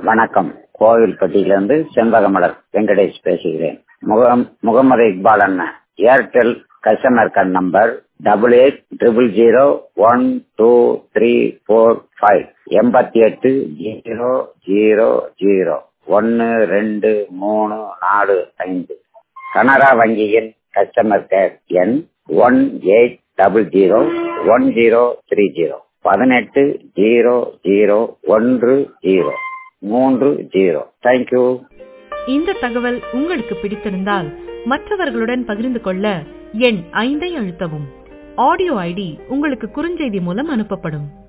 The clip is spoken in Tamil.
வணக்கம் கோவில்பட்டியிலிருந்து செண்பகமலர் வெங்கடேஷ் பேசுகிறேன் முகம் முகமது இக்பால் அண்ணன் Airtel customer card number double eight triple zero one two three four five எண்பத்தி எட்டு ஜீரோ ஜீரோ ஜீரோ ஒன்று ரெண்டு மூணு நாலு ஐந்து கனரா வங்கியின் கஸ்டமர் கேர் எண் one eight double zero one zero three zero பதினெட்டு ஜீரோ ஜீரோ ஒன்று ஜீரோ மூன்று ஜீரோ தேங்க்யூ இந்த தகவல் உங்களுக்கு பிடித்திருந்தால் மற்றவர்களுடன் பகிர்ந்து கொள்ள எண் ஐந்தை அழுத்தவும் ஆடியோ ஐடி உங்களுக்கு குறுஞ்செய்தி மூலம் அனுப்பப்படும்